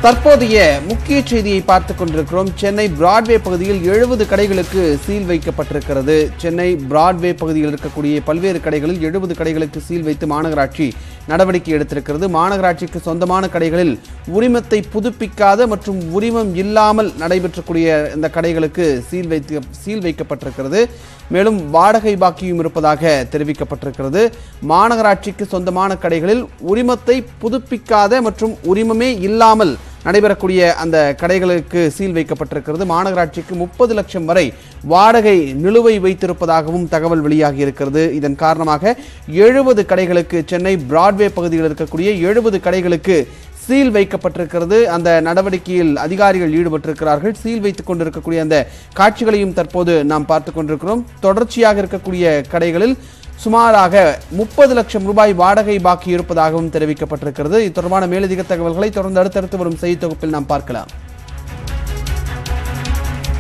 தற்போதைய முக்கிய செய்தியை பார்த்துக் கொண்டிருக்கிறோம் சென்னை பிராட்வே பகுதியில் எழுபது கடைகளுக்கு சீல் வைக்கப்பட்டிருக்கிறது சென்னை பிராட்வே பகுதியில் இருக்கக்கூடிய பல்வேறு கடைகளில் எழுபது கடைகளுக்கு சீல் வைத்து மாநகராட்சி நடவடிக்கை எடுத்திருக்கிறது மாநகராட்சிக்கு சொந்தமான கடைகளில் உரிமத்தை புதுப்பிக்காத மற்றும் உரிமம் இல்லாமல் நடைபெற்றக்கூடிய இந்த கடைகளுக்கு சீல் வைத்து சீல் வைக்கப்பட்டிருக்கிறது மேலும் வாடகை பாக்கியும் இருப்பதாக தெரிவிக்கப்பட்டிருக்கிறது மாநகராட்சிக்கு சொந்தமான கடைகளில் உரிமத்தை புதுப்பிக்காத மற்றும் உரிமமே இல்லாமல் நடைபெறக்கூடிய அந்த கடைகளுக்கு சீல் வைக்கப்பட்டிருக்கிறது மாநகராட்சிக்கு முப்பது லட்சம் வரை வாடகை நிலுவை வைத்திருப்பதாகவும் தகவல் வெளியாகி இருக்கிறது இதன் காரணமாக எழுபது கடைகளுக்கு சென்னை பிராட்வே பகுதியில் இருக்கக்கூடிய எழுபது கடைகளுக்கு சீல் வைக்கப்பட்டிருக்கிறது அந்த நடவடிக்கையில் அதிகாரிகள் ஈடுபட்டிருக்கிறார்கள் சீல் வைத்துக் கொண்டிருக்கக்கூடிய அந்த காட்சிகளையும் தற்போது நாம் பார்த்து கொண்டிருக்கிறோம் தொடர்ச்சியாக இருக்கக்கூடிய கடைகளில் சுமாராக முப்பது லட்சம் ரூபாய் வாடகை பாக்கி இருப்பதாகவும் தெரிவிக்கப்பட்டிருக்கிறது இது தொடர்பான மேலதிக தகவல்களை தொடர்ந்து அடுத்தடுத்து வரும் செய்தி தொகுப்பில் நாம் பார்க்கலாம்